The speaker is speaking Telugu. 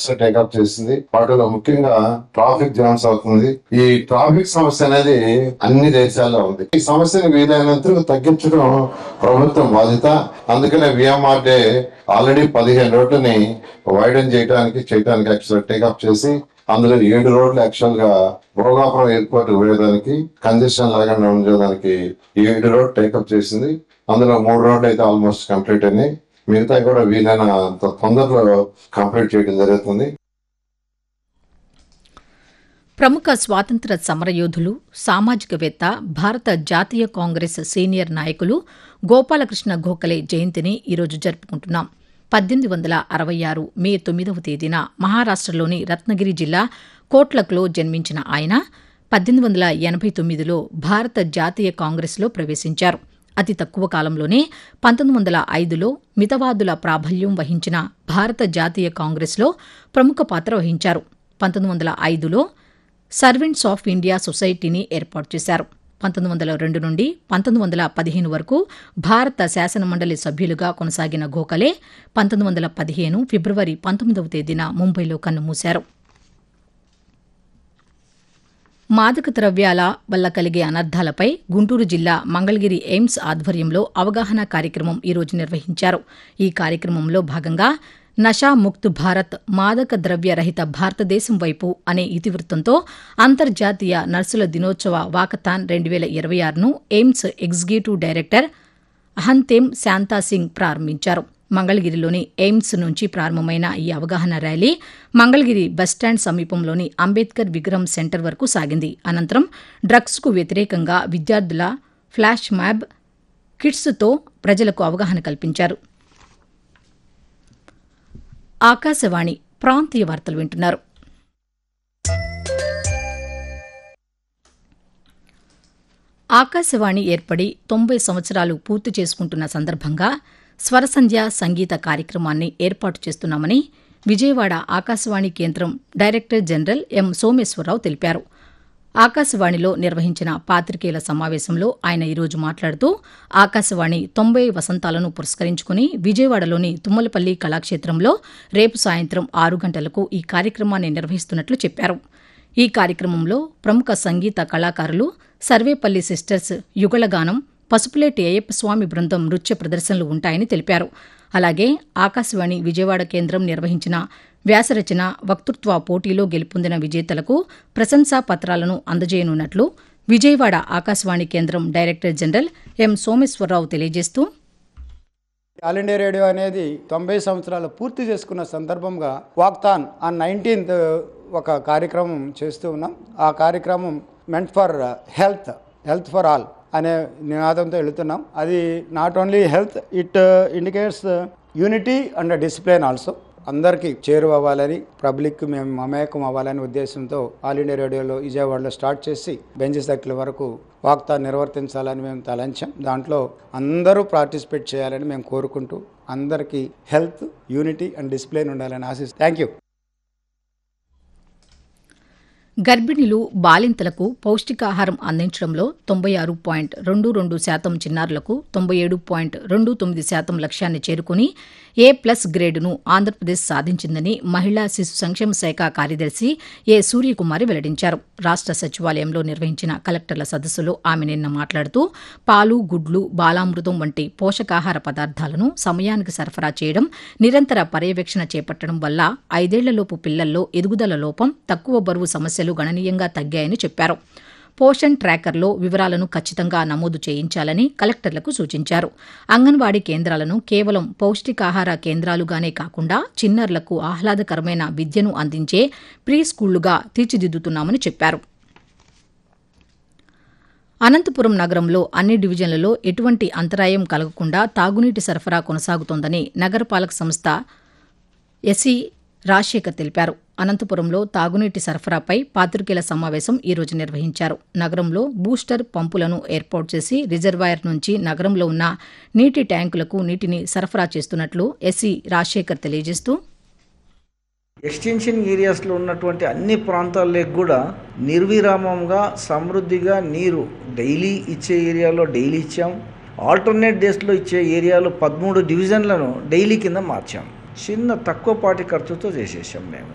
టేకప్ చేసింది వాటిలో ముఖ్యంగా ట్రాఫిక్ జామ్స్ అవుతుంది ఈ ట్రాఫిక్ సమస్య అనేది అన్ని దేశాల్లో ఉంది ఈ సమస్యను వీలైనంత తగ్గించడం ప్రభుత్వం బాధ్యత అందుకనే విఎంఆర్డే ఆల్రెడీ పదిహేను రోడ్లని వైడన్ చేయడానికి చేయడానికి యాక్చువల్ టేకప్ చేసి అందులో ఏడు రోడ్లు యాక్చువల్ గా భోగాపురం ఎయిర్పోర్ట్ వేయడానికి కంజెషన్ లేకుండా ఉండడానికి ఏడు రోడ్ టేకప్ చేసింది అందులో మూడు రోడ్లు అయితే ఆల్మోస్ట్ కంప్లీట్ అయినాయి మిగతా కూడా వీలైనంత తొందరలో కంప్లీట్ చేయడం జరుగుతుంది ప్రముఖ స్వాతంత్ర సమరయోధులు సామాజికవేత్త భారత జాతీయ కాంగ్రెస్ సీనియర్ నాయకులు గోపాలకృష్ణ గోఖలే జయంతిని ఈరోజు జరుపుకుంటున్నాం పద్దెనిమిది వందల అరవై ఆరు మే తొమ్మిదవ తేదీన మహారాష్టలోని రత్నగిరి జిల్లా కోట్లక్లో జన్మించిన ఆయన పద్దెనిమిది వందల ఎనభై తొమ్మిదిలో భారత జాతీయ కాంగ్రెస్లో ప్రవేశించారు అతి తక్కువ కాలంలోనే పంతొమ్మిది వందల ఐదులో మితవాదుల ప్రాబల్యం వహించిన భారత జాతీయ కాంగ్రెస్లో ప్రముఖ పాత్ర వహించారు పంతొమ్మిది వందల ఐదులో సర్వెంట్స్ ఆఫ్ ఇండియా సొసైటీని ఏర్పాటు చేశారు పంతొమ్మిది వందల రెండు నుండి పంతొమ్మిది వందల పదిహేను వరకు భారత శాసనమండలి సభ్యులుగా కొనసాగిన గోఖలే పంతొమ్మిది వందల పదిహేను ఫిబ్రవరి పంతొమ్మిదవ తేదీన ముంబైలో కన్నుమూశారు మాదక ద్రవ్యాల వల్ల కలిగే అనర్థాలపై గుంటూరు జిల్లా మంగళగిరి ఎయిమ్స్ ఆధ్వర్యంలో అవగాహన కార్యక్రమం ఈరోజు నిర్వహించారు ఈ కార్యక్రమంలో భాగంగా నషా ముక్త్ భారత్ మాదక ద్రవ్య రహిత భారతదేశం వైపు అనే ఇతివృత్తంతో అంతర్జాతీయ నర్సుల దినోత్సవ వాకథాన్ రెండు వేల ఇరవై ఆరును ఎయిమ్స్ ఎగ్జిక్యూటివ్ డైరెక్టర్ అహంతేం శాంతాసింగ్ ప్రారంభించారు మంగళగిరిలోని ఎయిమ్స్ నుంచి ప్రారంభమైన ఈ అవగాహన ర్యాలీ మంగళగిరి బస్టాండ్ సమీపంలోని అంబేద్కర్ విగ్రహం సెంటర్ వరకు సాగింది అనంతరం డ్రగ్స్కు వ్యతిరేకంగా విద్యార్థుల ఫ్లాష్ మ్యాబ్ కిట్స్తో ప్రజలకు అవగాహన కల్పించారు ఆకాశవాణి ప్రాంతీయ వార్తలు వింటున్నారు ఆకాశవాణి ఏర్పడి తొంభై సంవత్సరాలు పూర్తి చేసుకుంటున్న సందర్భంగా స్వరసంధ్య సంగీత కార్యక్రమాన్ని ఏర్పాటు చేస్తున్నామని విజయవాడ ఆకాశవాణి కేంద్రం డైరెక్టర్ జనరల్ ఎం సోమేశ్వరరావు తెలిపారు ఆకాశవాణిలో నిర్వహించిన పాత్రికేయుల సమావేశంలో ఆయన ఈరోజు మాట్లాడుతూ ఆకాశవాణి తొంభై వసంతాలను పురస్కరించుకుని విజయవాడలోని తుమ్మలపల్లి కళాక్షేత్రంలో రేపు సాయంత్రం ఆరు గంటలకు ఈ కార్యక్రమాన్ని నిర్వహిస్తున్నట్లు చెప్పారు ఈ కార్యక్రమంలో ప్రముఖ సంగీత కళాకారులు సర్వేపల్లి సిస్టర్స్ యుగళగానం పసుపులేటి అయ్యప్ప స్వామి బృందం నృత్య ప్రదర్శనలు ఉంటాయని తెలిపారు అలాగే ఆకాశవాణి విజయవాడ కేంద్రం నిర్వహించిన వ్యాసరచన వక్తృత్వ పోటీలో గెలుపొందిన విజేతలకు ప్రశంసా పత్రాలను అందజేయనున్నట్లు విజయవాడ ఆకాశవాణి కేంద్రం డైరెక్టర్ జనరల్ ఎం సోమేశ్వరరావు తెలియజేస్తూ ఆల్ ఇండియా రేడియో అనేది తొంభై సంవత్సరాలు పూర్తి చేసుకున్న సందర్భంగా వాక్తాన్ ఆ నైన్టీన్త్ ఒక కార్యక్రమం చేస్తూ ఉన్నాం ఆ కార్యక్రమం మెంట్ for health health for all అనే నినాదంతో వెళుతున్నాం అది not only health it indicates unity and discipline also అందరికీ చేరువ అవ్వాలని పబ్లిక్ మేము మమేకం అవ్వాలనే ఉద్దేశంతో ఆల్ ఇండియా రేడియోలో విజయవాడలో స్టార్ట్ చేసి బెంచ్ సర్కిల్ వరకు వాక్తా నిర్వర్తించాలని మేము తలంచాం దాంట్లో అందరూ పార్టిసిపేట్ చేయాలని మేము కోరుకుంటూ అందరికీ హెల్త్ యూనిటీ అండ్ డిసిప్లిన్ ఉండాలని ఆశిస్తాం థ్యాంక్ యూ గర్భిణులు బాలింతలకు పౌష్టికాహారం అందించడంలో తొంభై ఆరు పాయింట్ రెండు రెండు శాతం చిన్నారులకు తొంభై ఏడు పాయింట్ రెండు తొమ్మిది శాతం లక్ష్యాన్ని చేరుకుని ఏ ప్లస్ గ్రేడును ఆంధ్రప్రదేశ్ సాధించిందని మహిళా శిశు సంక్షేమ శాఖ కార్యదర్శి ఏ సూర్యకుమారి వెల్లడించారు రాష్ట సచివాలయంలో నిర్వహించిన కలెక్టర్ల సదస్సులో ఆమె నిన్న మాట్లాడుతూ పాలు గుడ్లు బాలామృతం వంటి పోషకాహార పదార్థాలను సమయానికి సరఫరా చేయడం నిరంతర పర్యవేక్షణ చేపట్టడం వల్ల ఐదేళ్లలోపు పిల్లల్లో ఎదుగుదల లోపం తక్కువ బరువు సమస్యలు గణనీయంగా తగ్గాయని చెప్పారు పోషణ్ ట్రాకర్లో వివరాలను ఖచ్చితంగా నమోదు చేయించాలని కలెక్టర్లకు సూచించారు అంగన్వాడీ కేంద్రాలను కేవలం పౌష్టికాహార కేంద్రాలుగానే కాకుండా చిన్నారులకు ఆహ్లాదకరమైన విద్యను అందించే ప్రీ స్కూళ్లుగా తీర్చిదిద్దుతున్నామని చెప్పారు అనంతపురం నగరంలో అన్ని డివిజన్లలో ఎటువంటి అంతరాయం కలగకుండా తాగునీటి సరఫరా కొనసాగుతోందని నగరపాలక సంస్థ ఎస్సీ రాజశేఖర్ తెలిపారు అనంతపురంలో తాగునీటి సరఫరాపై పాత్రికేయుల సమావేశం ఈరోజు నిర్వహించారు నగరంలో బూస్టర్ పంపులను ఏర్పాటు చేసి రిజర్వాయర్ నుంచి నగరంలో ఉన్న నీటి ట్యాంకులకు నీటిని సరఫరా చేస్తున్నట్లు ఎస్సీ రాజశేఖర్ తెలియజేస్తూ ఎక్స్టెన్షన్ ఏరియాస్లో ఉన్నటువంటి అన్ని ప్రాంతాలకు కూడా నిర్విరామంగా సమృద్ధిగా నీరు డైలీ ఇచ్చే ఏరియాలో డైలీ ఇచ్చాం ఆల్టర్నేట్ డేస్లో ఇచ్చే ఏరియాలో పదమూడు డివిజన్లను డైలీ కింద మార్చాం చిన్న తక్కువపాటి ఖర్చుతో చేసేసాం మేము